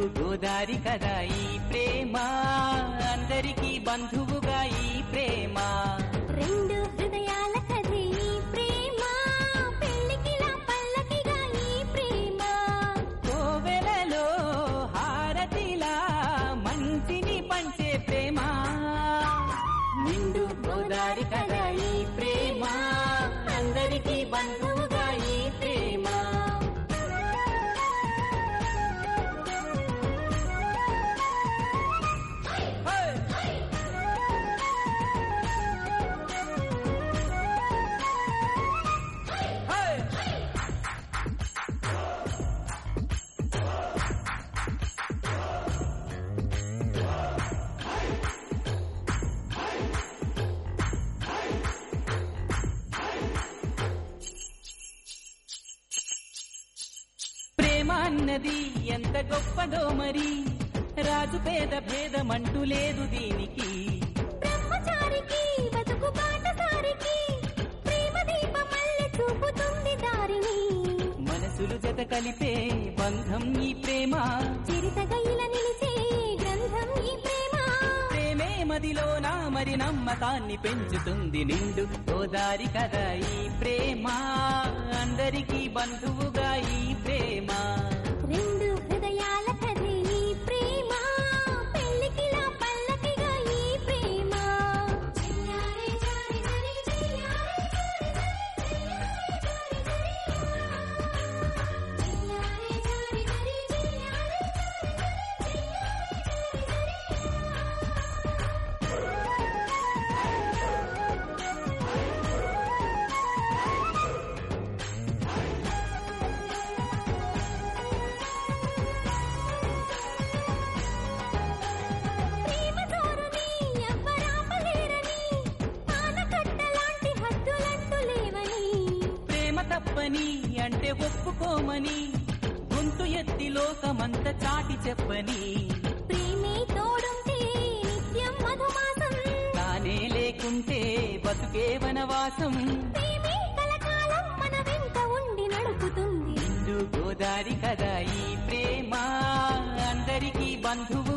గోదారి కదా ఈ ప్రేమ అందరికీ బంధువుగా ఈ ప్రేమ రెండు హృదయాల కథే ఈ ప్రేమ పెళ్లికిలా పల్లకిగా ఈ ప్రేమ కోవెలలో హారతిలా మంచిని పంచే ప్రేమ నిండు గోదారి కదా ఈ ప్రేమ అందరికీ బంధువుగా ఈ ప్రేమ ప్రేమ అన్నది ఎంత గొప్పదో మరి రాజు పేద భేదమంటూ లేదు దీనికి బ్రహ్మచారికి బతుకు బాటసారికి ప్రేమ దీపమల్లె చూపుతుంది దారిని మనసులు జత కలిపే బంధం ఈ ప్రేమ చిరితగైల నిలిచే గ్రంథం ఈ ప్రేమ ప్రేమే మదిలోన మరి నమ్మకాన్ని పెంచుతుంది నిండు గోదారి కదా ఈ ప్రేమ అందరికీ బంధువుగా ఈ ప్రేమ రెండు హృదయాల కథే ఈ ప్రేమ పెళ్లికిలా పల్లకిగా ఈ ప్రేమ చెయ్యారే జారి జరి చెయ్యారే జారి జరి చెయ్యారే జారి జరి చెయ్యారే ప్రేమ జోరుని ఎవ్వరాపలేరని ఆనకట్టలాంటి హద్దులంటూ లేవని ప్రేమ తప్పని అంటే ఒప్పుకోమని గొంతు ఎత్తి లోకమంత చాటి చెప్పని ప్రేమే తోడుంటే నిత్యం మధుమాసం తానే లేకుంటే బతుకే వనవాసం ప్రేమే కలకాలం మన వెంట ఉండి నడుపుతుంది నిండు గోదారి కదా ఈ ప్రేమ అందరికీ బంధువు